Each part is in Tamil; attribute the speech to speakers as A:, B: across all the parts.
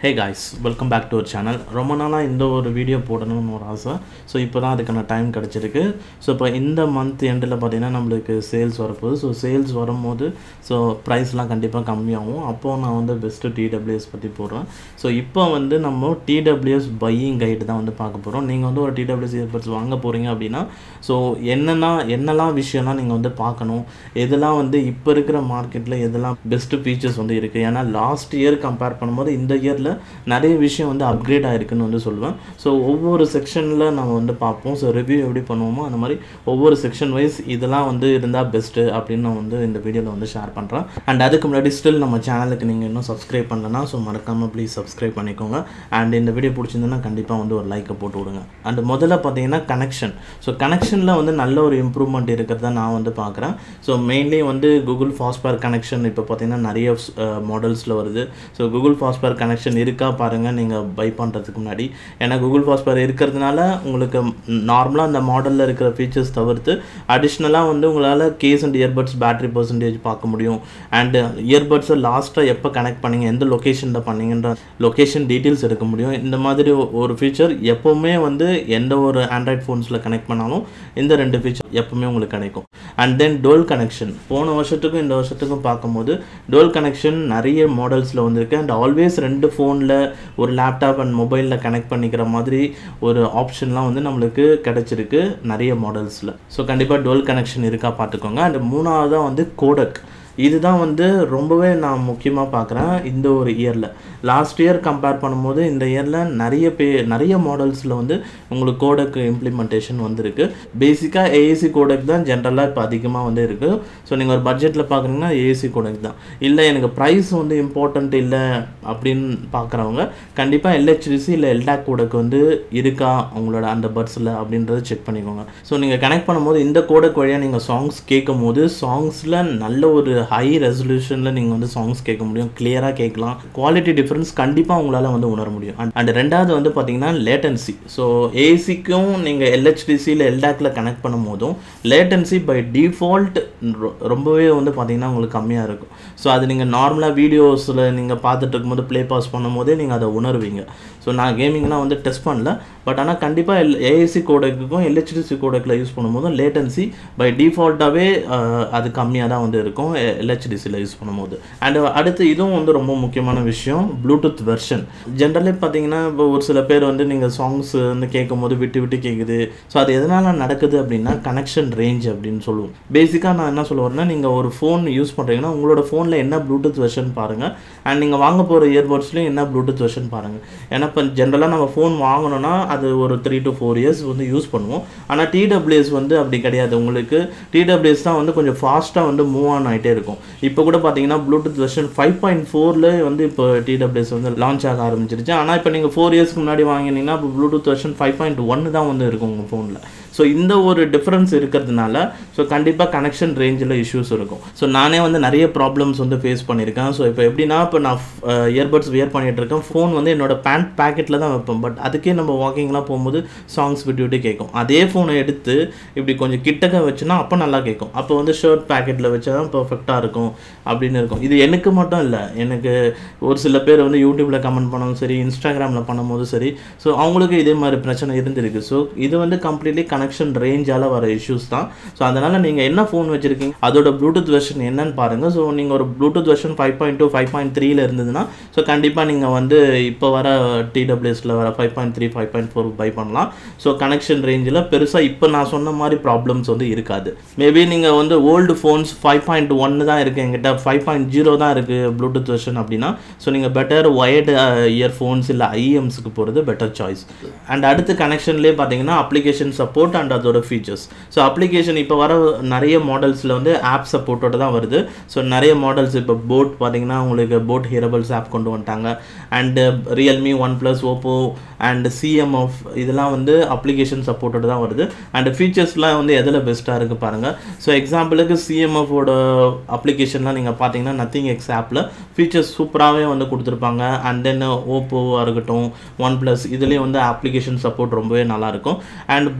A: hey guys welcome back to our channel ரொம்ப நாளாக இந்த ஒரு வீடியோ போடணும்னு ஒரு ஆசை ஸோ இப்போ தான் அதுக்கான டைம் கிடச்சிருக்கு ஸோ இப்போ இந்த மந்த் எண்டில் பார்த்தீங்கன்னா நம்மளுக்கு சேல்ஸ் வரப்போகுது ஸோ சேல்ஸ் வரும்போது ஸோ ப்ரைஸ்லாம் கண்டிப்பாக கம்மியாகும் அப்போது நான் வந்து பெஸ்ட்டு டிடபிள்யூஎஸ் பற்றி போடுறேன் ஸோ இப்போ வந்து நம்ம டிடபிள்யூஎஸ் பையிங் கைடு தான் வந்து பார்க்க போகிறோம் நீங்கள் வந்து ஒரு டிடபிள்யூஎஸ் இயர்பட்ஸ் வாங்க போகிறீங்க அப்படின்னா ஸோ என்னென்னா என்னெல்லாம் விஷயம்லாம் நீங்கள் வந்து பார்க்கணும் எதெல்லாம் வந்து இப்போ இருக்கிற மார்க்கெட்டில் எதெல்லாம் பெஸ்ட்டு ஃபீச்சர்ஸ் வந்து இருக்குது ஏன்னா லாஸ்ட் இயர் கம்பேர் பண்ணும்போது இந்த இயரில் நிறைய விஷயம் வந்து அப்கிரேட் ஆகிருக்குன்னு வந்து சொல்லுவேன் ஸோ ஒவ்வொரு செக்ஷனில் நம்ம வந்து பார்ப்போம் ஸோ ரிவ்யூ எப்படி பண்ணுவோமோ அந்த மாதிரி ஒவ்வொரு செக்ஷன் வைஸ் இதெல்லாம் வந்து இருந்தால் பெஸ்ட்டு அப்படின்னு நான் வந்து இந்த வீடியோவில் வந்து ஷேர் பண்ணுறேன் அண்ட் அதுக்கு முன்னாடி ஸ்டில் நம்ம சேனலுக்கு நீங்கள் இன்னும் சப்ஸ்கிரைப் பண்ணலன்னா ஸோ மறக்காமல் ப்ளீஸ் சப்ஸ்கிரைப் பண்ணிக்கோங்க அண்ட் இந்த வீடியோ பிடிச்சிருந்ததுன்னா கண்டிப்பாக வந்து ஒரு லைக்கை போட்டு விடுங்க அண்ட் முதல்ல பார்த்தீங்கன்னா கனெக்ஷன் ஸோ கனெக்ஷனில் வந்து நல்ல ஒரு இம்ப்ரூவ்மெண்ட் இருக்கிறத நான் வந்து பார்க்குறேன் ஸோ மெயின்லி வந்து கூகுள் ஃபாஸ்ட்பேர் கனெக்ஷன் இப்போ பார்த்தீங்கன்னா நிறைய மாடல்ஸில் வருது ஸோ கூகுள் ஃபாஸ்ட்பேர் கனெக்ஷன் இருக்கா பாருங்கள் நீங்கள் பை பண்ணுறதுக்கு முன்னாடி ஏன்னா கூகுள் ஃபாஸ்ட்பேர் இருக்கிறதுனால உங்களுக்கு நார்மலாக அந்த மாடலில் இருக்கிற ஃபீச்சர்ஸ் தவிர்த்து அடிஷ்னலாக வந்து உங்களால் case and earbuds battery percentage பார்க்க முடியும் அண்டு இயர்பட்ஸை லாஸ்ட்டாக எப்போ கனெக்ட் பண்ணீங்க எந்த லொக்கேஷனில் பண்ணீங்கன்ற லொக்கேஷன் டீட்டெயில்ஸ் எடுக்க முடியும் இந்த மாதிரி ஒரு ஃபீச்சர் எப்போவுமே வந்து எந்த ஒரு ஆண்ட்ராய்ட் ஃபோன்ஸில் கனெக்ட் பண்ணாலும் இந்த ரெண்டு ஃபீச்சர் எப்பவுமே உங்களுக்கு கிடைக்கும் அண்ட் தென் டோல் கனெக்ஷன் போன வருஷத்துக்கும் இந்த வருஷத்துக்கும் பார்க்கும்போது டோல் கனெக்ஷன் நிறைய மாடல்ஸில் வந்திருக்கு அண்ட் ஆல்வேஸ் ரெண்டு ஃபோனில் ஒரு லேப்டாப் அண்ட் மொபைலில் கனெக்ட் பண்ணிக்கிற மாதிரி ஒரு ஆப்ஷன்லாம் வந்து நம்மளுக்கு கிடச்சிருக்கு நிறைய மாடல்ஸில் ஸோ கண்டிப்பாக டோல் கனெக்ஷன் இருக்கா பார்த்துக்கோங்க அண்ட் மூணாவதாக வந்து கோடக் இதுதான் வந்து ரொம்பவே நான் முக்கியமாக பார்க்குறேன் இந்த ஒரு இயரில் லாஸ்ட் இயர் கம்பேர் பண்ணும்போது இந்த இயரில் நிறைய பே நிறைய மாடல்ஸில் வந்து உங்களுக்கு கோடக் இம்ப்ளிமெண்டேஷன் வந்திருக்கு பேசிக்காக ஏஏசி கோடக் தான் ஜென்ரலாக இப்போ அதிகமாக வந்து இருக்குது ஸோ நீங்கள் ஒரு பட்ஜெட்டில் பார்க்குறீங்கன்னா ஏஏசி கோடக் தான் இல்லை எனக்கு ப்ரைஸ் வந்து இம்பார்ட்டண்ட் இல்லை அப்படின்னு பார்க்குறவங்க கண்டிப்பாக எல்ஹெச்டிசி இல்லை எல்டாக் கோடக் வந்து இருக்கா உங்களோட அந்த பட்ஸில் அப்படின்றத செக் பண்ணிக்கோங்க ஸோ நீங்கள் கனெக்ட் பண்ணும்போது இந்த கோடக் வழியாக நீங்கள் சாங்ஸ் கேட்கும் போது சாங்ஸில் நல்ல ஒரு ஹை ரெசல்யூஷனில் நீங்கள் வந்து சாங்ஸ் கேட்க முடியும் கிளியராக கேட்கலாம் குவாலிட்டி டிஃப்ரென்ஸ் கண்டிப்பாக உங்களால் வந்து உணர முடியும் அண்ட் அண்ட் ரெண்டாவது வந்து பார்த்தீங்கன்னா லேட்டன்சி ஸோ ஏசிக்கும் நீங்கள் எல்ஹெச்டிசியில் எல்டாக்கில் கனெக்ட் பண்ணும் போதும் லேட்டன்சி பை டிஃபால்ட் ரொம்பவே வந்து பார்த்தீங்கன்னா உங்களுக்கு கம்மியாக இருக்கும் ஸோ அது நீங்கள் நார்மலாக வீடியோஸில் நீங்கள் பார்த்துட்டு இருக்கும்போது ப்ளே பாஸ் பண்ணும் போதே நீங்கள் அதை உணர்வீங்க ஸோ நான் கேமிங்லாம் வந்து டெஸ்ட் பண்ணல பட் ஆனால் கண்டிப்பாக எல் ஏஏசி கோடக்குக்கும் எல்ஹெச்டிசி கோடக்கில் யூஸ் பண்ணும்போது லேட்டன்சி பை டிஃபால்ட்டாகவே அது கம்மியாக தான் வந்து இருக்கும் எல்ஹெச்டிசியில் யூஸ் பண்ணும்போது அண்ட் அடுத்து இதுவும் வந்து ரொம்ப முக்கியமான விஷயம் ப்ளூடூத் வெர்ஷன் ஜென்ரலி பார்த்தீங்கன்னா இப்போ ஒரு சில பேர் வந்து நீங்கள் சாங்ஸ் வந்து கேட்கும் போது விட்டு விட்டு கேட்குது ஸோ அது எதனால் நடக்குது அப்படின்னா கனெக்ஷன் ரேஞ்ச் அப்படின்னு சொல்லுவோம் பேசிக்காக நான் என்ன சொல்லுவேன்னா நீங்கள் ஒரு ஃபோன் யூஸ் பண்ணுறீங்கன்னா உங்களோட ஃபோனில் என்ன ப்ளூடூத் வெர்ஷன் பாருங்கள் அண்ட் நீங்கள் வாங்க போகிற இயர்பட்ஸ்லையும் என்ன ப்ளூடூத் வெர்ஷன் பாருங்கள் ஏன்னா இப்போ ஜென்ரலாக நம்ம ஃபோன் வாங்கணும்னா அது ஒரு த்ரீ டு ஃபோர் இயர்ஸ் வந்து யூஸ் பண்ணுவோம் ஆனால் டிடபிள்யூஎஸ் வந்து அப்படி கிடையாது உங்களுக்கு டிடபிள்யூஎஸ் தான் வந்து கொஞ்சம் ஃபாஸ்ட்டாக வந்து மூவ் ஆன் ஆகிட்டே இருக்கும் இப்போ கூட பார்த்தீங்கன்னா ப்ளூடூத் வெர்ஷன் ஃபைவ் பாயிண்ட் ஃபோரில் வந்து இப்போ டிடபிள்யூஎஸ் வந்து லான்ச் ஆக ஆரம்பிச்சிருச்சு ஆனால் இப்போ நீங்கள் ஃபோர் இயர்ஸ்க்கு முன்னாடி வாங்கினீங்கன்னா இப்போ ப்ளூடூத் வெர்ஷன் ஃபைவ் பாயிண்ட் ஒன்று தான் வந்து இருக்கும் உங்கள் ஃபோனில் ஸோ இந்த ஒரு டிஃப்ரென்ஸ் இருக்கிறதுனால ஸோ கண்டிப்பாக கனெக்ஷன் ரேஞ்சில் இஷ்யூஸ் இருக்கும் ஸோ நானே வந்து நிறைய ப்ராப்ளம்ஸ் வந்து ஃபேஸ் பண்ணியிருக்கேன் ஸோ இப்போ எப்படின்னா இப்போ நான் இயர்பட்ஸ் வியர் பண்ணிகிட்டு இருக்கேன் ஃபோன் வந்து என்னோட பேண்ட் பேக்கெட்டில் தான் வைப்பேன் பட் அதுக்கே நம்ம வாக்கிங்லாம் போகும்போது சாங்ஸ் விட்டு விட்டு கேட்கும் அதே ஃபோனை எடுத்து இப்படி கொஞ்சம் கிட்டக்க வச்சுன்னா அப்போ நல்லா கேட்கும் அப்போ வந்து ஷர்ட் பேக்கெட்டில் வச்சா தான் பர்ஃபெக்டாக இருக்கும் அப்படின்னு இருக்கும் இது எனக்கு மட்டும் இல்லை எனக்கு ஒரு சில பேர் வந்து யூடியூப்பில் கமெண்ட் பண்ணவும் சரி இன்ஸ்டாகிராமில் பண்ணும்போது சரி ஸோ அவங்களுக்கு இதே மாதிரி பிரச்சனை இருந்திருக்கு ஸோ இது வந்து கம்ப்ளீட்லி கனெக்ஷன் ரேஞ்சால் வர இஷ்யூஸ் தான் ஸோ அதனால் நீங்கள் என்ன ஃபோன் வச்சுருக்கீங்க அதோட ப்ளூடூத் வெர்ஷன் என்னன்னு பாருங்கள் ஸோ நீங்கள் ஒரு Bluetooth version five point two five point த்ரீல இருந்ததுன்னா ஸோ கண்டிப்பாக நீங்கள் வந்து இப்போ வர டிடபிள்யூஎஸில் வர five point three five point four buy பண்ணலாம் ஸோ கனெக்ஷன் ரேஞ்சில் பெருசாக இப்போ நான் சொன்ன மாதிரி ப்ராப்ளம்ஸ் வந்து இருக்காது மேபி நீங்கள் வந்து ஓல்டு ஃபோன்ஸ் ஃபைவ் பாயிண்ட் ஒன்று தான் இருக்குது எங்கிட்ட ஃபைவ் பாயிண்ட் ஜீரோ தான் இருக்குது ப்ளூடூத் வெர்ஷன் அப்படின்னா ஸோ நீங்கள் பெட்டர் ஒயர்டு இயர்ஃபோன்ஸ் இல்லை ஐஎம்ஸுக்கு போகிறது பெட்டர் சாய்ஸ் அண்ட் அடுத்து கனெக்ஷன்லேயே பார்த்தீங்கன்னா அப்ளிகேஷன் சப்போர்ட் அண்ட் அதோட ஃபீச்சர்ஸ் ஸோ அப்ளிகேஷன் இப்போ வர நிறைய மாடல்ஸில் வந்து ஆப் சப்போர்ட்டோட தான் வருது ஸோ நிறைய மாடல்ஸ் இப்போ போட் பார்த்தீங்கன்னா உங்களுக்கு போட் ஹியரபிள்ஸ் ஆப் கொண்டு வந்துட்டாங்க and Realme OnePlus Oppo and CMF இதெல்லாம் வந்து அப்ளிகேஷன் சப்போர்ட்டோட தான் வருது அண்ட் ஃபீச்சர்ஸ்லாம் வந்து எதில் பெஸ்ட்டாக இருக்குது பாருங்கள் ஸோ எக்ஸாம்பிளுக்கு சிஎம்எஃபோட அப்ளிகேஷன்லாம் நீங்கள் பார்த்தீங்கன்னா நத்திங் எக்ஸ் ஆப்பில் ஃபீச்சர்ஸ் சூப்பராகவே வந்து கொடுத்துருப்பாங்க அண்ட் தென் ஓப்போவாக இருக்கட்டும் ஒன் ப்ளஸ் இதுலேயும் வந்து அப்ளிகேஷன் சப்போர்ட் ரொம்பவே நல்லாயிருக்கும் அண்ட் போட்லேயே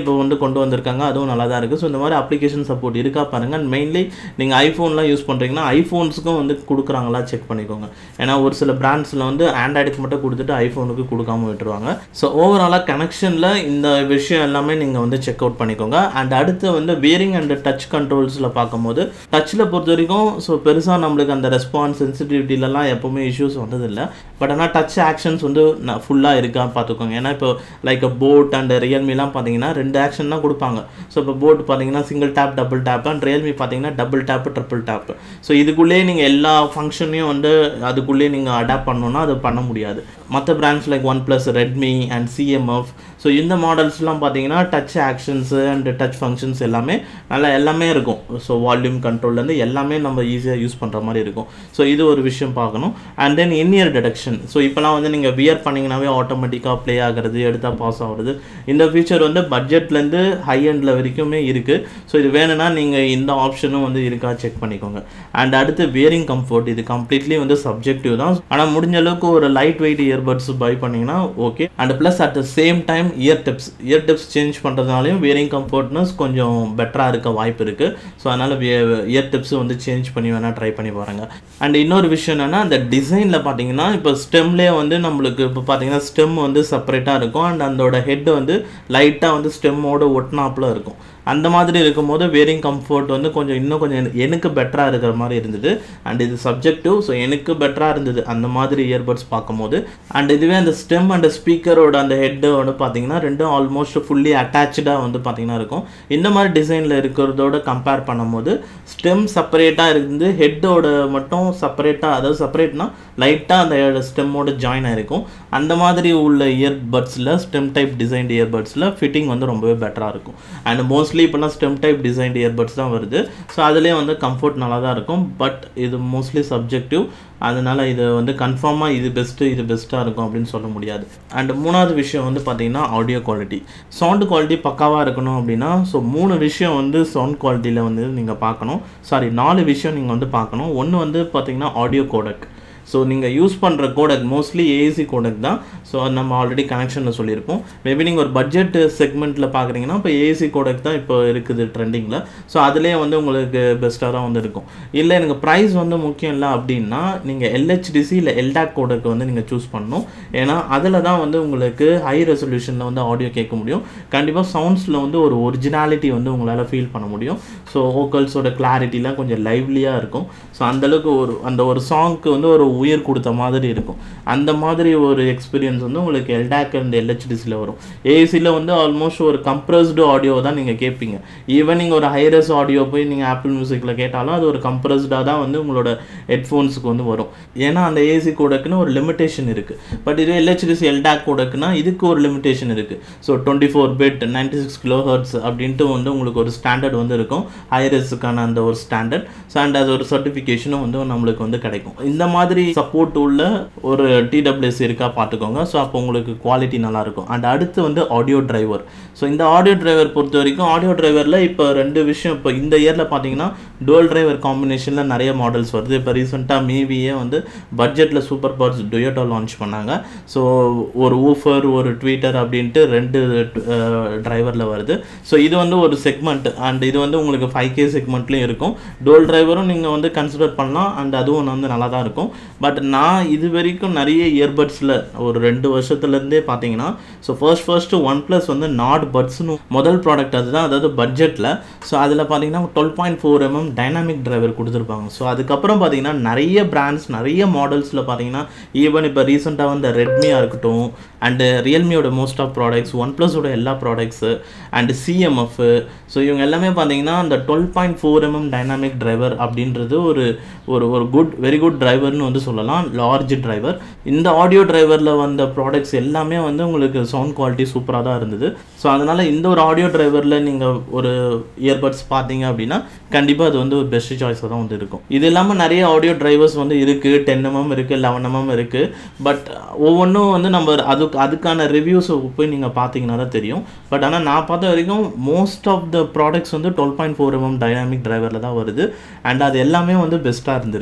A: இப்போ வந்து கொண்டு வந்திருக்காங்க அதுவும் நல்லா தான் இருக்குது ஸோ இந்த மாதிரி அப்ளிகேஷன் சப்போர்ட் இருக்கா பாருங்கள் அண்ட் மெயின்லி நீங்கள் ஐஃபோன்லாம் யூஸ் பண்ணுறீங்கன்னா ஐஃபோன்ஸுக்கும் வந்து கொடுக்குறாங்களா செக் பண்ணிக்கோங்க ஏன்னா ஒரு சில பிராண்ட்ஸில் வந்து ஆண்ட்ராய்டுக்கு மட்டும் கொடுத்துட்டு ஐஃபோனுக்கு கொடுக்காம விட்டுருவாங்க ஸோ ஓவராலாக கனெக்ஷனில் இந்த விஷயம் எல்லாமே நீங்கள் வந்து செக் அவுட் பண்ணிக்கோங்க அண்ட் அடுத்து வந்து வியரிங் அண்ட் டச் கண்ட்ரோல்ஸில் பார்க்கும்போது டச்சில் பொறுத்த வரைக்கும் ஸோ பெருசாக நம்மளுக்கு அந்த ரெஸ்பான்ஸ் சென்சிட்டிவிட்டிலலாம் எப்போவுமே இஷ்யூஸ் வந்ததில்லை பட் ஆனால் டச் ஆக்ஷன்ஸ் வந்து ஃபுல்லாக இருக்கா பார்த்துக்கோங்க ஏன்னா இப்போ லைக் போட் அண்ட் ரியல்மிலாம் பார்த்தீங்கன்னா ரெண்டு ஆக்ஷன் தான் கொடுப்பாங்க ஸோ இப்போ போட் பார்த்தீங்கன்னா single tap double tap and Realme பார்த்தீங்கன்னா double tap triple tap so இதுக்குள்ளேயே நீங்கள் எல்லா ஃபங்க்ஷனையும் வந்து அதுக்குள்ளேயே நீங்கள் அடாப்ட் பண்ணணும்னா அது பண்ண முடியாது மற்ற brands like OnePlus Redmi and CMF so இந்த மாடல்ஸ்லாம் பார்த்தீங்கன்னா touch actions and touch functions எல்லாமே நல்லா எல்லாமே இருக்கும் ஸோ வால்யூம் கண்ட்ரோல்லேருந்து எல்லாமே நம்ம ஈஸியாக யூஸ் பண்ணுற மாதிரி இருக்கும் ஸோ இது ஒரு விஷயம் பார்க்கணும் and then in ear detection so இப்போலாம் வந்து நீங்கள் வியர் பண்ணிங்கனாவே ஆட்டோமேட்டிக்காக ப்ளே ஆகிறது எடுத்தால் பாஸ் ஆகுறது இந்த ஃபீச்சர் வந்து பட்ஜெட்லேருந்து ஹை எண்டில் வரைக்குமே இருக்குது ஸோ இது வேணும்னா நீங்கள் இந்த ஆப்ஷனும் வந்து இருக்கா செக் பண்ணிக்கோங்க அண்ட் அடுத்து வியரிங் கம்ஃபர்ட் இது கம்ப்ளீட்லி வந்து சப்ஜெக்டிவ் தான் ஆனால் முடிஞ்ச அளவுக்கு ஒரு லைட் வெயிட் இயர்பட்ஸ் பை பண்ணிங்கன்னா okay and plus at the same time ear tips ear tips change பண்ணுறதுனாலையும் வியரிங் கம்ஃபர்ட்னஸ் கொஞ்சம் பெட்டராக இருக்க வாய்ப்பு இருக்குது ஸோ அதனால் இயர் டிப்ஸ் வந்து சேஞ்ச் பண்ணி வேணால் ட்ரை பண்ணி பாருங்கள் அண்ட் இன்னொரு விஷயம் என்னென்னா அந்த டிசைனில் பார்த்தீங்கன்னா இப்போ ஸ்டெம்லேயே வந்து நம்மளுக்கு இப்போ பார்த்தீங்கன்னா ஸ்டெம் வந்து செப்பரேட்டாக இருக்கும் அண்ட் அதோட ஹெட் வந்து லைட்டாக வந்து ஸ்டெம்மோட ஒட்டினாப்பில் இருக்கும் அந்த மாதிரி இருக்கும்போது வேரிங் கம்ஃபர்ட் வந்து கொஞ்சம் இன்னும் கொஞ்சம் எனக்கு- எனக்கு பெட்டராக இருக்கிற மாதிரி இருந்தது அண்ட் இது சப்ஜெக்டிவ் ஸோ எனக்கு பெட்டராக இருந்தது அந்த மாதிரி இயர்பட்ஸ் பார்க்கும்போது அண்ட் இதுவே அந்த ஸ்டெம் அண்ட் ஸ்பீக்கரோட அந்த ஹெட்டு வந்து பார்த்தீங்கன்னா ரெண்டும் ஆல்மோஸ்ட் ஃபுல்லி அட்டாச்சாக வந்து பார்த்தீங்கன்னா இருக்கும் இந்த மாதிரி டிசைனில் இருக்கிறதோட கம்பேர் பண்ணும்போது ஸ்டெம் செப்பரேட்டாக இருந்து ஹெட்டோட மட்டும் செப்பரேட்டாக அதாவது செப்பரேட்னா லைட்டாக அந்த ஸ்டெம்மோட ஜாயின் ஆயிருக்கும் அந்த மாதிரி உள்ள இயர்பட்ஸில் ஸ்டெம் டைப் டிசைன்ட் இயர்பட்ஸில் ஃபிட்டிங் வந்து ரொம்பவே பெட்டராக இருக்கும் அண்ட் மோஸ்ட்லி இப்போலாம் ஸ்டெம் டைப் டிசைன்ட் இயர்பட்ஸ் தான் வருது ஸோ அதுலேயே வந்து கம்ஃபர்ட் நல்லா தான் இருக்கும் பட் இது மோஸ்ட்லி சப்ஜெக்டிவ் அதனால் இது வந்து கன்ஃபார்மாக இது பெஸ்ட்டு இது பெஸ்ட்டாக இருக்கும் அப்படின்னு சொல்ல முடியாது அண்ட் மூணாவது விஷயம் வந்து பார்த்தீங்கன்னா ஆடியோ குவாலிட்டி சவுண்டு குவாலிட்டி பக்காவாக இருக்கணும் அப்படின்னா ஸோ மூணு விஷயம் வந்து சவுண்ட் குவாலிட்டியில் வந்து நீங்கள் பார்க்கணும் சாரி நாலு விஷயம் நீங்கள் வந்து பார்க்கணும் ஒன்று வந்து பார்த்தீங்கன்னா ஆடியோ கோடக் ஸோ நீங்கள் யூஸ் பண்ணுற கோடக் மோஸ்ட்லி ஏசி கோடக் தான் ஸோ அது நம்ம ஆல்ரெடி கனெக்ஷனில் சொல்லியிருப்போம் மேபி நீங்கள் ஒரு பட்ஜெட் செக்மெண்ட்டில் பார்க்குறீங்கன்னா இப்போ ஏசி கோடக் தான் இப்போ இருக்குது ட்ரெண்டிங்கில் ஸோ அதுலேயே வந்து உங்களுக்கு பெஸ்ட்டாக தான் வந்து இருக்கும் இல்லை எனக்கு ப்ரைஸ் வந்து முக்கியம் இல்லை அப்படின்னா நீங்கள் எல்ஹெச்டிசி இல்லை எல்டாக் கோடக் வந்து நீங்கள் சூஸ் பண்ணணும் ஏன்னா அதில் தான் வந்து உங்களுக்கு ஹை ரெசல்யூஷனில் வந்து ஆடியோ கேட்க முடியும் கண்டிப்பாக சவுண்ட்ஸில் வந்து ஒரு ஒரிஜினாலிட்டி வந்து உங்களால் ஃபீல் பண்ண முடியும் ஸோ ஓக்கல்ஸோட கிளாரிட்டிலாம் கொஞ்சம் லைவ்லியாக இருக்கும் ஸோ அந்தளவுக்கு ஒரு அந்த ஒரு சாங்க்கு வந்து ஒரு உயிர் கொடுத்த மாதிரி இருக்கும் அந்த மாதிரி ஒரு எக்ஸ்பீரியன்ஸ் வந்து உங்களுக்கு எல்டாக் அண்ட் எல்ஹெச்டிசியில் வரும் ஏசியில் வந்து ஆல்மோஸ்ட் ஒரு கம்ப்ரஸ்டு ஆடியோ தான் நீங்கள் கேட்பீங்க ஈவன் நீங்கள் ஒரு ஹைரஸ் ஆடியோ போய் நீங்கள் ஆப்பிள் மியூசிக்கில் கேட்டாலும் அது ஒரு கம்ப்ரஸ்டாக தான் வந்து உங்களோட ஹெட்ஃபோன்ஸுக்கு வந்து வரும் ஏன்னா அந்த ஏசி கோடக்குன்னு ஒரு லிமிடேஷன் இருக்குது பட் இது எல்ஹெச்டிசி எல்டாக் கோடக்குனா இதுக்கு ஒரு லிமிடேஷன் இருக்குது so twenty four bit ninety six kilo hertz அப்படின்ட்டு வந்து உங்களுக்கு ஒரு ஸ்டாண்டர்ட் வந்து இருக்கும் ஹைரஸுக்கான அந்த ஒரு ஸ்டாண்டர்ட் ஸோ அண்ட் அது ஒரு சர்டிஃபிகேஷனும் வந்து நம்மளுக்கு வந்து கிடைக்கும் இந்த மாதிரி சப்போர்ட் உள்ள ஒரு டிடபிள்யூஎஸ் இருக்கா பார்த்துக்கோங்க ஸோ அப்போ உங்களுக்கு குவாலிட்டி நல்லாயிருக்கும் அண்ட் அடுத்து வந்து ஆடியோ டிரைவர் ஸோ இந்த ஆடியோ டிரைவர் பொறுத்த வரைக்கும் ஆடியோ டிரைவரில் இப்போ ரெண்டு விஷயம் இப்போ இந்த இயரில் பார்த்தீங்கன்னா dual டிரைவர் காம்பினேஷனில் நிறைய மாடல்ஸ் வருது இப்போ ரீசெண்டாக மீவியே வந்து பட்ஜெட்டில் சூப்பர் பார்ட்ஸ் டொயோட்டோ லான்ச் பண்ணாங்க ஸோ ஒரு ஊஃபர் ஒரு ட்வீட்டர் அப்படின்ட்டு ரெண்டு டிரைவரில் வருது ஸோ இது வந்து ஒரு செக்மெண்ட் அண்ட் இது வந்து உங்களுக்கு ஃபைவ் கே செக்மெண்ட்லேயும் இருக்கும் டோல் டிரைவரும் நீங்கள் வந்து கன்சிடர் பண்ணலாம் அண்ட் அதுவும் வந்து நல்லா தான் இருக்கும் பட் நான் இது வரைக்கும் நிறைய இயர்பட்ஸில் ஒரு ரெண்டு வருஷத்துலேருந்தே பார்த்தீங்கன்னா so first first one plus வந்து நாட் பட்ஸ்னு முதல் ப்ராடக்ட் அதுதான் அதாவது பட்ஜெட்டில் ஸோ அதில் பார்த்தீங்கன்னா twelve point four MM dynamic driver கொடுத்துருப்பாங்க ஸோ அதுக்கப்புறம் பார்த்தீங்கன்னா நிறைய பிராண்ட்ஸ் நிறைய மாடல்ஸில் பார்த்தீங்கன்னா ஈவன் இப்போ ரீசெண்டாக வந்த ரெட்மியாக இருக்கட்டும் அண்டு ரியல்மியோட மோஸ்ட் ஆஃப் ப்ராடக்ட்ஸ் ஒன் ப்ளஸோட எல்லா ப்ராடக்ட்ஸு அண்டு சிஎம்எஃப் ஸோ இவங்க எல்லாமே பார்த்தீங்கன்னா அந்த twelve point four MM dynamic driver அப்படின்றது ஒரு ஒரு ஒரு குட் வெரி குட் டிரைவர்னு வந்து சொல்லலாம் லார்ஜ் டிரைவர் இந்த ஆடியோ டிரைவரில் வந்த ப்ராடக்ட்ஸ் எல்லாமே வந்து உங்களுக்கு சவுண்ட் குவாலிட்டி சூப்பராக தான் இருந்தது ஸோ அதனால் இந்த ஒரு ஆடியோ டிரைவரில் நீங்கள் ஒரு இயர்பட்ஸ் பார்த்தீங்க அப்படின்னா கண்டிப்பாக அது வந்து ஒரு பெஸ்ட் சாய்ஸாக தான் வந்து இருக்கும் இது இல்லாமல் நிறைய ஆடியோ டிரைவர்ஸ் வந்து இருக்குது டென் எம்எம் இருக்குது லெவன் எம்எம் இருக்குது பட் ஒவ்வொன்றும் வந்து நம்ம அது அதுக்கான ரிவ்யூஸ் போய் நீங்கள் பார்த்தீங்கன்னா தான் தெரியும் பட் ஆனால் நான் பார்த்த வரைக்கும் மோஸ்ட் ஆஃப் த ப்ராடக்ட்ஸ் வந்து twelve point four MM dynamic டிரைவரில் தான் வருது அண்ட் அது எல்லாமே வந்து பெஸ்ட்டாக இருந்திருக்கு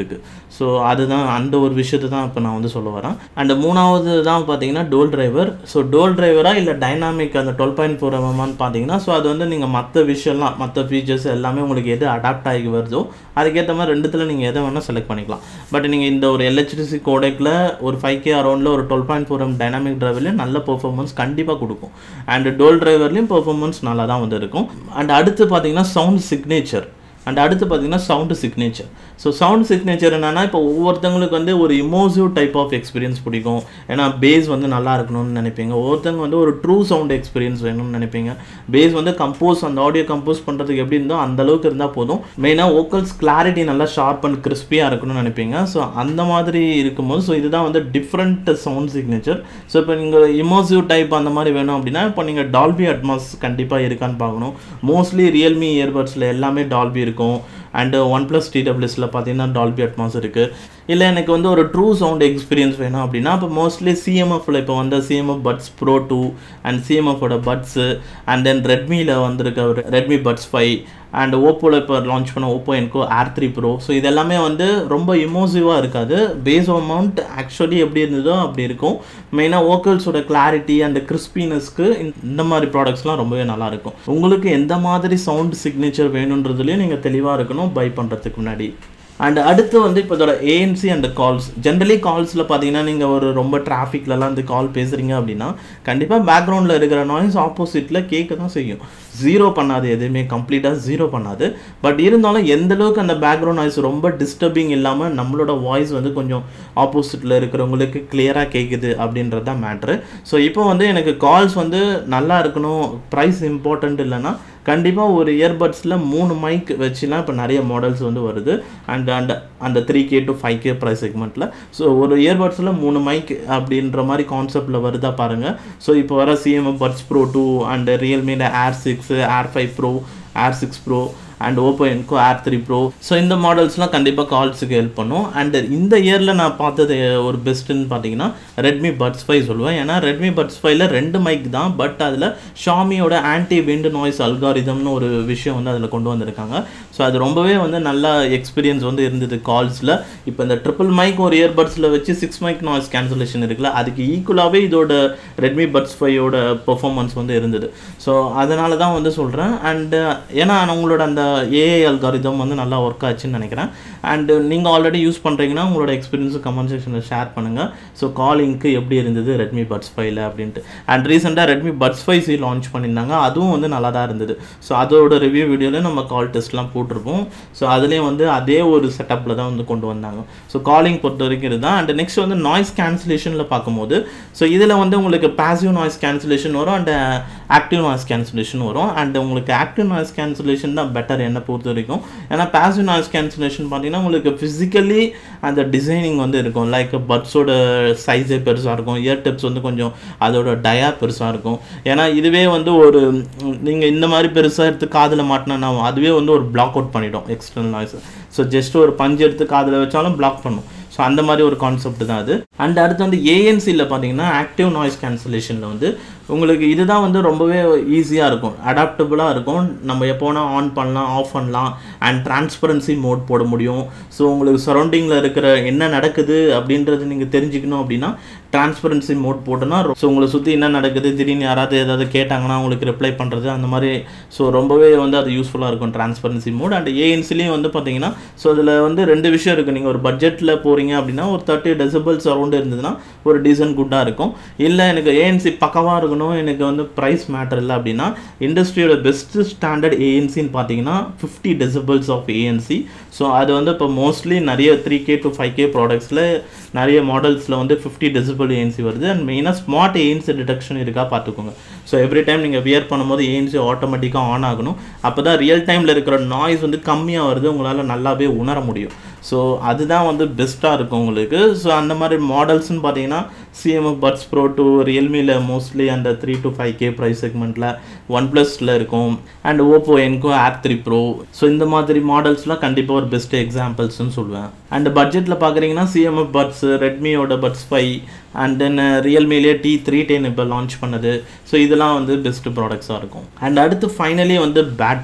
A: ஸோ அதுதான் அந்த ஒரு விஷயத்தை தான் இப்போ நான் வந்து சொல்ல வரேன் அண்ட் மூணாவது தான் பார்த்தீங்கன்னா டோல் டிரைவர் ஸோ டோல் டிரைவரா இல்லை டைனாமிக் அந்த டுவெல் பாயிண்ட் ஃபோர் எம்எம்னு பார்த்தீங்கன்னா ஸோ அது வந்து நீங்கள் மற்ற விஷயம்லாம் மற்ற ஃபீச்சர்ஸ் எல்லாமே உங்களுக்கு எது அடாப்ட் ஆகி வருதோ அதுக்கேற்ற மாதிரி ரெண்டுத்தில் நீங்கள் எதை வேணால் செலக்ட் பண்ணிக்கலாம் பட் நீங்கள் இந்த ஒரு எல்ஹெச்டிசி கோடெக்கில் ஒரு ஃபைவ் கே அரௌண்டில் ஒரு twelve point four M dynamic டிரைவர்லேயும் நல்ல பெர்ஃபார்மன்ஸ் கண்டிப்பாக கொடுக்கும் அண்ட் டோல் டிரைவர்லேயும் பெர்ஃபார்மன்ஸ் நல்லா தான் வந்து இருக்கும் அண்ட் அடுத்து பார்த்தீங்கன்னா சவுண்ட் சிக்னேச்சர் அண்ட் அடுத்து பார்த்தீங்கன்னா sound signature so sound signature என்னன்னா இப்போ ஒவ்வொருத்தவங்களுக்கு வந்து ஒரு இமோசிவ் டைப் ஆஃப் எக்ஸ்பீரியன்ஸ் பிடிக்கும் ஏன்னா பேஸ் வந்து நல்லா இருக்கணும்னு நினைப்பீங்க ஒவ்வொருத்தவங்க வந்து ஒரு ட்ரூ சவுண்ட் எக்ஸ்பீரியன்ஸ் வேணும்னு நினைப்பீங்க பேஸ் வந்து கம்போஸ் அந்த ஆடியோ கம்போஸ் பண்ணுறதுக்கு எப்படி இருந்தோ அந்த அளவுக்கு இருந்தால் போதும் மெயினாக வோக்கல்ஸ் கிளாரிட்டி நல்லா ஷார்ப் அண்ட் கிறிஸ்பியாக இருக்கணும்னு நினைப்பீங்க ஸோ அந்த மாதிரி இருக்கும்போது ஸோ இதுதான் வந்து டிஃப்ரெண்ட் சவுண்ட் சிக்னேச்சர் ஸோ இப்போ நீங்கள் இமோசிவ் டைப் அந்த மாதிரி வேணும் அப்படின்னா இப்போ நீங்கள் டால்பி அட்மாஸ் கண்டிப்பாக இருக்கான்னு பார்க்கணும் மோஸ்ட்லி ரியல்மி இயர்பட்ஸில் எல்லாமே டால்பி இருக்கும் அண்டு ஒன் ப்ளஸ் டிடபிள்யூஸில் பார்த்தீங்கன்னா டால்பி அட்மாஸ் இருக்குது இல்லை எனக்கு வந்து ஒரு ட்ரூ சவுண்ட் எக்ஸ்பீரியன்ஸ் வேணும் அப்படின்னா இப்போ மோஸ்ட்லி சிஎம்எஃப்ல இப்போ வந்த CMF buds pro two and சிஎம்எஃபோட பட்ஸு அண்ட் தென் ரெட்மியில் வந்திருக்க ஒரு ரெட்மி பட்ஸ் ஃபைவ் அண்ட் ஓப்போவில் இப்போ லான்ச் பண்ண Oppo Enco air three pro so இதெல்லாமே வந்து ரொம்ப இமோசிவாக இருக்காது பேஸ் அமௌண்ட் ஆக்சுவலி எப்படி இருந்ததோ அப்படி இருக்கும் மெயினாக வோக்கல்ஸோட கிளாரிட்டி அண்ட் கிறிஸ்பினஸ்க்கு இந்த மாதிரி ப்ராடக்ட்ஸ்லாம் ரொம்பவே நல்லாயிருக்கும் உங்களுக்கு எந்த மாதிரி சவுண்ட் சிக்னேச்சர் வேணுன்றதுலையும் நீங்கள் தெளிவாக இருக்கணும் பை பண்ணுறதுக்கு முன்னாடி அண்ட் அடுத்து வந்து இப்போ இதோட ஏஎன்சி அண்ட் கால்ஸ் ஜென்ரலி கால்ஸில் பார்த்தீங்கன்னா நீங்கள் ஒரு ரொம்ப டிராஃபிக்லலாம் வந்து கால் பேசுகிறீங்க அப்படின்னா கண்டிப்பாக பேக்ரவுண்டில் இருக்கிற நாய்ஸ் ஆப்போசிட்டில் கேட்க தான் செய்யும் ஜீரோ பண்ணாது எதுவுமே கம்ப்ளீட்டாக ஜீரோ பண்ணாது பட் இருந்தாலும் எந்த அளவுக்கு அந்த பேக்ரவுண்ட் நாய்ஸ் ரொம்ப டிஸ்டர்பிங் இல்லாமல் நம்மளோட வாய்ஸ் வந்து கொஞ்சம் ஆப்போசிட்டில் இருக்கிறவங்களுக்கு கிளியராக கேட்குது அப்படின்றது தான் மேட்ரு ஸோ இப்போ வந்து எனக்கு கால்ஸ் வந்து நல்லா இருக்கணும் ப்ரைஸ் இம்பார்ட்டண்ட் இல்லைன்னா கண்டிப்பாக ஒரு இயர்பட்ஸில் மூணு மைக் வச்சுலாம் இப்போ நிறைய மாடல்ஸ் வந்து வருது அண்ட் அண்ட் அந்த three K to five K price செக்மெண்ட்டில் ஸோ ஒரு இயர்பட்ஸில் மூணு மைக் அப்படின்ற மாதிரி கான்செப்டில் வருதா பாருங்கள் ஸோ இப்போ வர CM buds pro two and ரியல்மியில் air six air five pro air six pro and Oppo Enco air three pro so இந்த மாடல்ஸ்லாம் கண்டிப்பாக கால்ஸுக்கு ஹெல்ப் பண்ணும் அண்ட் இந்த இயரில் நான் பார்த்தது ஒரு பெஸ்ட்டுன்னு பார்த்தீங்கன்னா ரெட்மி பட்ஸ் ஃபைவ் சொல்லுவேன் ஏன்னா ரெட்மி பட்ஸ் ஃபைவ்ல ரெண்டு மைக் தான் பட் அதில் ஷாமியோட ஆன்டி விண்ட் நாய்ஸ் அல்காரிதம்னு ஒரு விஷயம் வந்து அதில் கொண்டு வந்திருக்காங்க ஸோ அது ரொம்பவே வந்து நல்ல எக்ஸ்பீரியன்ஸ் வந்து இருந்தது கால்ஸில் இப்போ இந்த ட்ரிபிள் மைக் ஒரு இயர்பட்ஸில் வச்சு சிக்ஸ் மைக் நாய்ஸ் கேன்சலேஷன் இருக்குல்ல அதுக்கு ஈக்குவலாகவே இதோட ரெட்மி பட்ஸ் ஃபைவோட பெர்ஃபார்மன்ஸ் வந்து இருந்தது ஸோ அதனால தான் வந்து சொல்கிறேன் அண்டு ஏன்னா உங்களோட அந்த ஏஐ அல்காரிதம் வந்து நல்லா ஒர்க் ஆச்சுன்னு நினைக்கிறேன் அண்டு நீங்கள் ஆல்ரெடி யூஸ் பண்ணுறீங்கன்னா உங்களோட எக்ஸ்பீரியன்ஸு கமெண்ட் செக்ஷனில் ஷேர் பண்ணுங்கள் ஸோ காலிங்க்கு எப்படி இருந்தது ரெட்மி பட்ஸ் ஃபைவ்ல அப்படின்ட்டு அண்ட் ரீசெண்டாக Redmi buds five C launch பண்ணியிருந்தாங்க அதுவும் வந்து நல்லா தான் இருந்தது ஸோ அதோட ரிவ்யூ வீடியோவில் நம்ம கால் டெஸ்ட்லாம் போட்டிருப்போம் ஸோ அதுலேயும் வந்து அதே ஒரு செட்டப்பில் தான் வந்து கொண்டு வந்தாங்க ஸோ காலிங் பொறுத்த வரைக்கும் இதுதான் அண்ட் நெக்ஸ்ட் வந்து நாய்ஸ் கேன்சலேஷனில் பார்க்கும்போது ஸோ இதில் வந்து உங்களுக்கு பாசிவ் நாய்ஸ் கேன்சலேஷன் வரும் அண்ட் ஆக்டிவ் நாய்ஸ் கேன்சலேஷன் வரும் அண்ட் உங்களுக்கு ஆக்டிவ் நாய்ஸ் கேன்சலேஷன் தான் பெட்டர் என்னை பொறுத்த வரைக்கும் ஏன்னா பாசிவ் நாய்ஸ் கேன்சலேஷன் பார்த்தீங்கன்னா உங்களுக்கு ஃபிசிக்கலி அந்த டிசைனிங் வந்து இருக்கும் லைக் பட்ஸோட சைஸே பெருசாக இருக்கும் இயர் டிப்ஸ் வந்து கொஞ்சம் அதோட டயா பெருசாக இருக்கும் ஏன்னா இதுவே வந்து ஒரு நீங்கள் இந்த மாதிரி பெருசாக எடுத்து காதில் மாட்டினா அதுவே வந்து ஒரு பிளாக் அவுட் பண்ணிடும் எக்ஸ்டர்னல் நாய்ஸ் ஸோ ஜஸ்ட் ஒரு பஞ்சு எடுத்து காதில் வச்சாலும் பிளாக் பண்ணும் ஸோ அந்த மாதிரி ஒரு கான்செப்ட் தான் அது அண்ட் அடுத்து வந்து ஏஎன்சியில் பார்த்தீங்கன்னா ஆக்டிவ் நாய்ஸ் கேன்சலேஷனில் வந்து உங்களுக்கு இதுதான் வந்து ரொம்பவே ஈஸியாக இருக்கும் அடாப்டபுளாக இருக்கும் நம்ம எப்போனா ஆன் பண்ணலாம் ஆஃப் பண்ணலாம் அண்ட் டிரான்ஸ்பரன்சி மோட் போட முடியும் ஸோ உங்களுக்கு சரௌண்டிங்கில் இருக்கிற என்ன நடக்குது அப்படின்றது நீங்கள் தெரிஞ்சுக்கணும் அப்படின்னா டிரான்ஸ்பரன்சி மோட் போட்டோன்னா ஸோ உங்களை சுற்றி என்ன நடக்குது திடீர்னு யாராவது ஏதாவது கேட்டாங்கன்னா உங்களுக்கு ரிப்ளை பண்ணுறது அந்த மாதிரி ஸோ ரொம்பவே வந்து அது யூஸ்ஃபுல்லாக இருக்கும் டிரான்ஸ்பரன்சி மோட் அண்ட் ஏஎன்சிலையும் வந்து பார்த்தீங்கன்னா ஸோ அதில் வந்து ரெண்டு விஷயம் இருக்குது நீங்கள் ஒரு பட்ஜெட்டில் போகிறீங்க அப்படின்னா ஒரு தேர்ட்டி டெசிபிள்ஸ் அரௌண்ட் இருந்ததுன்னா ஒரு டீசன்ட் குட்டாக இருக்கும் இல்லை எனக்கு ஏஎன்சி பக்கவாக இருக்கணும் எனக்கு வந்து ப்ரைஸ் மேட்டர் இல்லை அப்படின்னா இண்டஸ்ட்ரியோட பெஸ்ட்டு ஸ்டாண்டர்ட் ஏஎன்சின்னு பார்த்தீங்கன்னா fifty decibels of ANC so அது வந்து இப்போ மோஸ்ட்லி நிறைய three K to five K ப்ராடக்ட்ஸில் நிறைய மாடல்ஸில் வந்து ஃபிஃப்டி டெசிபிள் ஏஎன்சி வருது அண்ட் மெயினாக ஸ்மார்ட் ஏஎன்சி டிடெக்ஷன் இருக்கா பார்த்துக்கோங்க ஸோ எவ்ரி டைம் நீங்கள் வியர் பண்ணும்போது ஏஎன்சி ஆட்டோமேட்டிக்காக ஆன் ஆகணும் அப்போ தான் ரியல் டைமில் இருக்கிற நாய்ஸ் வந்து கம்மியாக வருது உங்களால் நல்லாவே உணர முடியும் ஸோ அதுதான் வந்து பெஸ்ட்டாக இருக்கும் உங்களுக்கு ஸோ அந்த மாதிரி மாடல்ஸ்னு பார்த்தீங்கன்னா சிஎம்எஃப் பட்ஸ் ப்ரோ டூ ரியல்மியில் மோஸ்ட்லி அந்த three to five K price செக்மெண்ட்டில் ஒன் ப்ளஸில் இருக்கும் and Oppo Enco air three pro so இந்த மாதிரி மாடல்ஸ்லாம் கண்டிப்பாக ஒரு பெஸ்ட் எக்ஸாம்பிள்ஸ்னு சொல்லுவேன் அண்ட் பட்ஜெட்டில் பார்க்குறீங்கன்னா சிஎம்எஃப் பட்ஸ் ரெட்மியோட பட்ஸ் ஃபைவ் அண்ட் தென் ரியல்மிலே டி த்ரீ டென் இப்போ லான்ச் பண்ணது ஸோ இதெல்லாம் வந்து பெஸ்ட் ப்ராடக்ட்ஸாக இருக்கும் அண்ட் அடுத்து ஃபைனலி வந்து பேட்ரி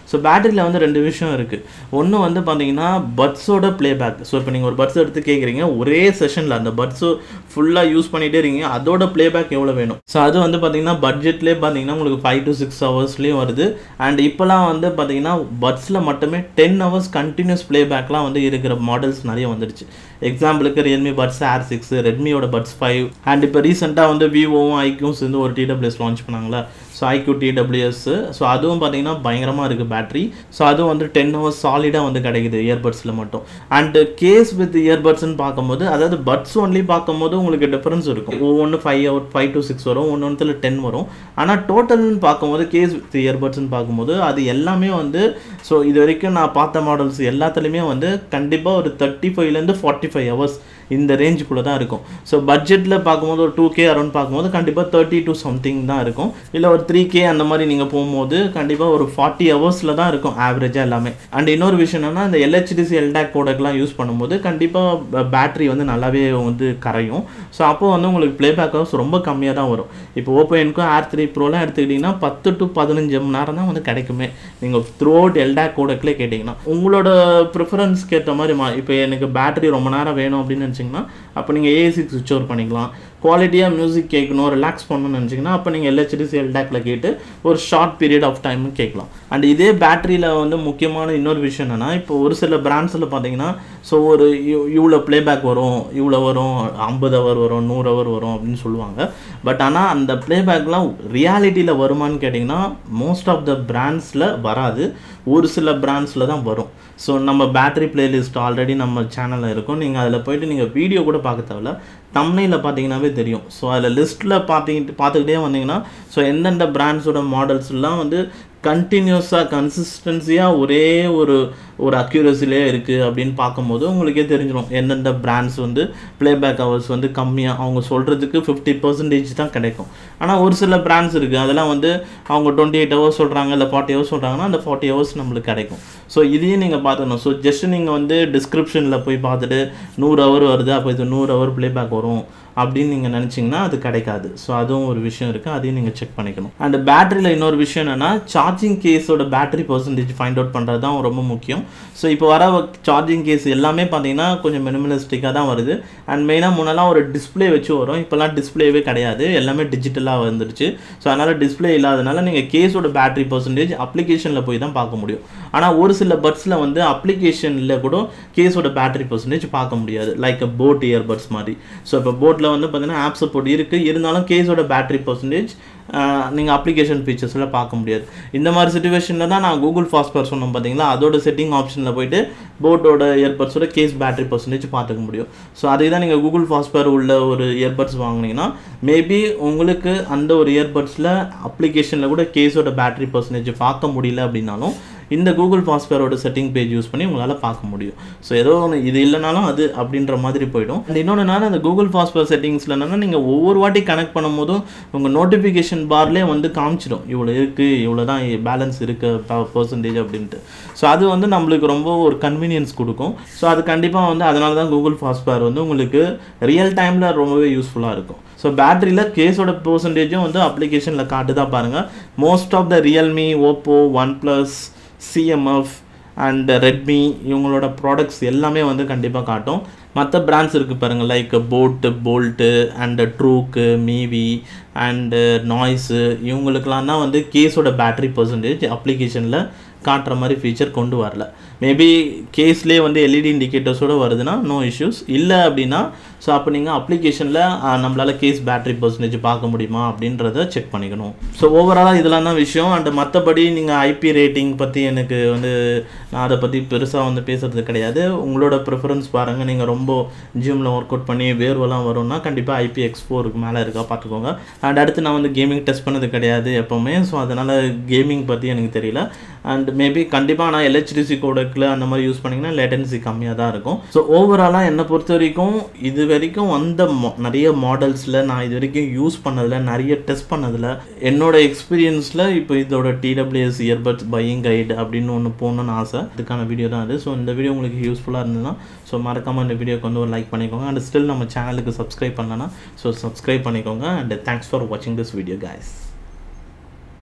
A: ஸோ பேட்டரியில் வந்து ரெண்டு விஷயம் இருக்குது ஒன்று வந்து பார்த்தீங்கன்னா பட்ஸோட ப்ளேபேக் ஸோ இப்போ நீங்கள் ஒரு பட்ஸ் எடுத்து கேட்குறீங்க ஒரே செஷனில் அந்த பட்ஸு ஃபுல்லாக யூஸ் பண்ணிகிட்டே இருக்கீங்க அதோட ப்ளேபேக் எவ்வளோ வேணும் ஸோ அது வந்து பார்த்தீங்கன்னா பட்ஜெட்லேயே பார்த்தீங்கன்னா உங்களுக்கு ஃபைவ் டு சிக்ஸ் ஹவர்ஸ்லேயும் வருது அண்ட் இப்போலாம் வந்து பார்த்தீங்கன்னா பட்ஸில் மட்டுமே டென் ஹவர்ஸ் கண்டினியூஸ் ப்ளேபேக்லாம் வந்து இருக்கிற மாடல்ஸ் நிறைய வந்துடுச்சு எக்ஸாம்பிளுக்கு ரியல்மி பட்ஸ் ஆர் சிக்ஸ் ரெட்மியோட பட்ஸ் ஃபைவ் அண்ட் இப்போ ரீசெண்டாக வந்து விவோவும் ஐக்யூவும் சேர்ந்து ஒரு டிடபிள்யூஎஸ் லான்ச் பண்ணாங்களா ஸோ ஐக்யூ டிடபிள்யூஎஸ் ஸோ அதுவும் பார்த்தீங்கன்னா பயங்கரமாக இருக்குது பேட்டரி ஸோ அதுவும் வந்து டென் ஹவர்ஸ் சாலிடாக வந்து கிடைக்குது இயர்பட்ஸில் மட்டும் அண்ட் கேஸ் வித் இயர்பட்ஸ்னு பார்க்கும்போது அதாவது பட்ஸ் ஒன்லி பார்க்கும்போது உங்களுக்கு டிஃப்ரென்ஸ் இருக்கும் ஒவ்வொன்று five hour five to six வரும் ஒன்று ஒன்றுல டென் வரும் ஆனால் டோட்டல்னு பார்க்கும்போது கேஸ் வித் இயர்பட்ஸ்னு பார்க்கும்போது அது எல்லாமே வந்து ஸோ இது வரைக்கும் நான் பார்த்த மாடல்ஸ் எல்லாத்துலேயுமே வந்து கண்டிப்பாக ஒரு தேர்ட்டி ஃபைவ்லேருந்து ஃபார்ட்டி ஃபைவ் ஹவர்ஸ் இந்த ரேஞ்சுக்குள்ளே தான் இருக்கும் ஸோ பட்ஜெட்டில் பார்க்கும்போது ஒரு டூ கே அரௌண்ட் பார்க்கும்போது கண்டிப்பாக தேர்ட்டி டு சம்திங் தான் இருக்கும் இல்லை ஒரு த்ரீ கே அந்த மாதிரி நீங்கள் போகும்போது கண்டிப்பாக ஒரு ஃபார்ட்டி ஹவர்ஸில் தான் இருக்கும் ஆவரேஜாக எல்லாமே அண்ட் இன்னொரு விஷயம் என்னன்னா இந்த எல்ஹெச்டிசி எல்டாக் கோடக்லாம் யூஸ் பண்ணும்போது கண்டிப்பாக பேட்டரி வந்து நல்லாவே வந்து கரையும் ஸோ அப்போ வந்து உங்களுக்கு ப்ளேபேக் ஹவர்ஸ் ரொம்ப கம்மியாக தான் வரும் இப்போ ஓப்போ என்கோ ஆர் த்ரீ ப்ரோலாம் எடுத்துக்கிட்டிங்கன்னா பத்து டு பதினஞ்சு மணி நேரம் தான் வந்து கிடைக்குமே நீங்கள் த்ரூ அவுட் எல்டாக் கோடக்லேயே கேட்டிங்கன்னா உங்களோட ப்ரிஃபரன்ஸ்க்கு ஏற்ற மாதிரி மா இப்போ எனக்கு பேட்டரி ரொம்ப நேரம் வேணும் அப்படின்னு நினச்சிங்கன்னா அப்போ நீங்கள் ஏசி சுவிட்ச் ஓவர் பண்ணிக்கலாம் குவாலிட்டியாக மியூசிக் கேட்கணும் ரிலாக்ஸ் பண்ணணும்னு நினச்சிங்கன்னா அப்போ நீங்கள் எல்ஹெச்டிசி எல்டாக்கில் கேட்டு ஒரு ஷார்ட் பீரியட் ஆஃப் டைம் கேட்கலாம் அண்ட் இதே பேட்டரியில் வந்து முக்கியமான இன்னொரு விஷயம் என்னென்னா இப்போ ஒரு சில பிராண்ட்ஸில் பார்த்தீங்கன்னா ஸோ ஒரு இவ்- இவ்வளோ ப்ளேபேக் வரும் இவ்வளோ வரும் ஐம்பது ஹவர் வரும் நூறு ஹவர் வரும் அப்படின்னு சொல்லுவாங்க பட் ஆனால் அந்த ப்ளேபேக்லாம் ரியாலிட்டியில் வருமான்னு கேட்டிங்கன்னா மோஸ்ட் ஆஃப் த பிராண்ட்ஸில் வராது ஒரு சில பிராண்ட்ஸில் தான் வரும் ஸோ நம்ம பேட்டரி பிளேலிஸ்ட் ஆல்ரெடி நம்ம சேனலில் இருக்கும் நீங்கள் அதில் போயிட்டு நீங்கள் வீடியோ கூட பார்க்க தேவையில்ல தம்னையில் பார்த்தீங்கன்னாவே தெரியும் ஸோ அதில் லிஸ்ட்டில் பார்த்தீங்க பார்த்துக்கிட்டே வந்தீங்கன்னா ஸோ எந்தெந்த பிராண்ட்ஸோட மாடல்ஸ்லாம் வந்து கண்டினியூஸாக கன்சிஸ்டன்சியாக ஒரே ஒரு ஒரு அக்யூரஸிலே இருக்குது அப்படின்னு பார்க்கும்போது உங்களுக்கே தெரிஞ்சிடும் எந்தெந்த பிராண்ட்ஸ் வந்து ப்ளேபேக் ஹவர்ஸ் வந்து கம்மியாக அவங்க சொல்கிறதுக்கு ஃபிஃப்டி பர்சன்டேஜ் தான் கிடைக்கும் ஆனால் ஒரு சில பிராண்ட்ஸ் இருக்குது அதெல்லாம் வந்து அவங்க டுவெண்ட்டி எயிட் ஹவர்ஸ் சொல்கிறாங்க இல்லை ஃபார்ட்டி ஹவர்ஸ் சொல்கிறாங்கன்னா அந்த ஃபார்ட்டி ஹவர்ஸ் நம்மளுக்கு கிடைக்கும் ஸோ இதையும் நீங்கள் பார்த்துக்கணும் ஸோ ஜஸ்ட் நீங்கள் வந்து டிஸ்கிரிப்ஷனில் போய் பார்த்துட்டு நூறு ஹவர் வருது அப்போ இது நூறு ஹவர் ப்ளேபேக் வரும் அப்படின்னு நீங்கள் நினச்சிங்கன்னா அது கிடைக்காது ஸோ அதுவும் ஒரு விஷயம் இருக்குது அதையும் நீங்கள் செக் பண்ணிக்கணும் அண்ட் பேட்டரியில் இன்னொரு விஷயம் என்னென்னா சார்ஜிங் கேஸோட பேட்டரி பர்சன்டேஜ் ஃபைண்ட் அவுட் பண்ணுறது தான் ரொம்ப முக்கியம் ஸோ இப்போ வர சார்ஜிங் கேஸ் எல்லாமே பார்த்தீங்கன்னா கொஞ்சம் மினிமலிஸ்டிக்காக தான் வருது அண்ட் மெயினாக முன்னெல்லாம் ஒரு டிஸ்ப்ளே வச்சு வரும் இப்போல்லாம் டிஸ்ப்ளேவே கிடையாது எல்லாமே டிஜிட்டலாக வந்துருச்சு ஸோ அதனால் டிஸ்ப்ளே இல்லாதனால நீங்கள் கேஸோட பேட்டரி பர்சன்டேஜ் அப்ளிகேஷனில் போய் தான் பார்க்க முடியும் ஆனால் ஒரு சில பட்ஸில் வந்து அப்ளிகேஷனில் கூட கேஸோட பேட்டரி பர்சன்டேஜ் பார்க்க முடியாது லைக் போட் இயர்பட்ஸ் மாதிரி ஸோ இப்போ போட்டில் வந்து பார்த்தீங்கன்னா ஆப் சப்போர்ட் இருக்குது இருந்தாலும் கேஸோட பேட்டரி பர்சன்டேஜ் நீங்கள் அப்ளிகேஷன் ஃபீச்சர்ஸில் பார்க்க முடியாது இந்த மாதிரி சுச்சுவேஷனில் தான் நான் கூகுள் ஃபாஸ்பர் சொன்னோம் பார்த்தீங்களா அதோட செட்டிங் ஆப்ஷனில் போயிட்டு போட்டோட இயர்பட்ஸோட கேஸ் பேட்டரி பர்சன்டேஜ் பார்த்துக்க முடியும் ஸோ அதுக்கு தான் நீங்கள் கூகுள் ஃபாஸ்பர் உள்ள ஒரு இயர்பட்ஸ் வாங்குனீங்கன்னா மேபி உங்களுக்கு அந்த ஒரு இயர்பட்ஸில் அப்ளிகேஷனில் கூட கேஸோட பேட்டரி பர்சன்டேஜ் பார்க்க முடியல அப்படின்னாலும் இந்த கூகுள் ஃபாஸ்பரோட செட்டிங் பேஜ் யூஸ் பண்ணி உங்களால் பார்க்க முடியும் ஸோ ஏதோ ஒன்று இது இல்லைனாலும் அது அப்படின்ற மாதிரி போயிடும் அண்ட் இன்னொன்று என்னன்னா அந்த கூகுள் ஃபாஸ்பர் செட்டிங்ஸில் என்னன்னா நீங்கள் ஒவ்வொரு வாட்டி கனெக்ட் பண்ணும்போதும் உங்கள் நோட்டிஃபிகேஷன் பார்லேயே வந்து காமிச்சிடும் இவ்வளோ இருக்குது இவ்வளோ தான் பேலன்ஸ் இருக்குது பர்சன்டேஜ் அப்படின்ட்டு ஸோ அது வந்து நம்மளுக்கு ரொம்ப ஒரு கன்வீனியன்ஸ் கொடுக்கும் ஸோ அது கண்டிப்பாக வந்து அதனால தான் கூகுள் ஃபாஸ்பர் வந்து உங்களுக்கு ரியல் டைமில் ரொம்பவே யூஸ்ஃபுல்லாக இருக்கும் ஸோ பேட்டரியில் கேஸோட பர்சன்டேஜும் வந்து அப்ளிகேஷனில் காட்டுதா பாருங்கள் most of the Realme Oppo one plus CMF and Redmi இவங்களோட ப்ராடக்ட்ஸ் எல்லாமே வந்து கண்டிப்பாக காட்டும் மற்ற பிராண்ட்ஸ் இருக்குது பாருங்கள் like boAt Boult and Truke Mivi and Noise இவங்களுக்கெல்லாம் தான் வந்து கேஸோட பேட்டரி பர்சன்டேஜ் அப்ளிகேஷனில் காட்டுற மாதிரி ஃபீச்சர் கொண்டு வரல மேபி கேஸ்லேயே வந்து எல்இடி இண்டிகேட்டர்ஸோடு வருதுன்னா நோ இஷ்யூஸ் இல்லை அப்படின்னா ஸோ அப்போ நீங்கள் அப்ளிகேஷனில் நம்மளால் கேஸ் பேட்டரி பர்சன்டேஜ் பார்க்க முடியுமா அப்படின்றத செக் பண்ணிக்கணும் ஸோ ஓவராலாக இதெல்லாம் தான் விஷயம் அண்ட் மற்றபடி நீங்கள் ஐபி ரேட்டிங் பற்றி எனக்கு வந்து நான் அதை பற்றி பெருசாக வந்து பேசுகிறது கிடையாது உங்களோட ப்ரிஃபரன்ஸ் பாருங்கள் நீங்கள் ரொம்ப ஜிம்மில் ஒர்க் அவுட் பண்ணி வேர்வெல்லாம் வரும்னா கண்டிப்பாக ஐபி எக்ஸ் ஃபோருக்கு மேலே இருக்கா பார்த்துக்கோங்க அண்ட் அடுத்து நான் வந்து கேமிங் டெஸ்ட் பண்ணது கிடையாது எப்போவுமே ஸோ அதனால் கேமிங் பற்றி எனக்கு தெரியல அண்ட் மேபி கண்டிப்பாக நான் எல்ஹெச்டிசி கோடக்கில் அந்த மாதிரி யூஸ் பண்ணிங்கன்னா லேட்டன்சி கம்மியாக தான் இருக்கும் ஸோ ஓவராலாக என்னை பொறுத்த வரைக்கும் இது வரைக்கும் வந்த mo- நிறைய மாடல்ஸில் நான் இது வரைக்கும் யூஸ் பண்ணதில் நிறைய டெஸ்ட் பண்ணதில் என்னோட எக்ஸ்பீரியன்ஸில் இப்போ இதோட டிடபிள்யூஎஸ் இயர்பட்ஸ் பையிங் கைடு அப்படின்னு ஒன்று போகணுன்னு ஆசை இதுக்கான வீடியோ தான் அது ஸோ இந்த வீடியோ உங்களுக்கு யூஸ்ஃபுல்லாக இருந்ததுன்னா ஸோ மறக்காமல் இந்த வீடியோக்கு வந்து ஒரு லைக் பண்ணிக்கோங்க அண்ட் ஸ்டில் நம்ம சேனலுக்கு சப்ஸ்கிரைப் பண்ணலன்னா ஸோ சப்ஸ்கிரைப் பண்ணிக்கோங்க அண்ட் தேங்க்ஸ் ஃபார் வாட்சிங் திஸ் வீடியோ guys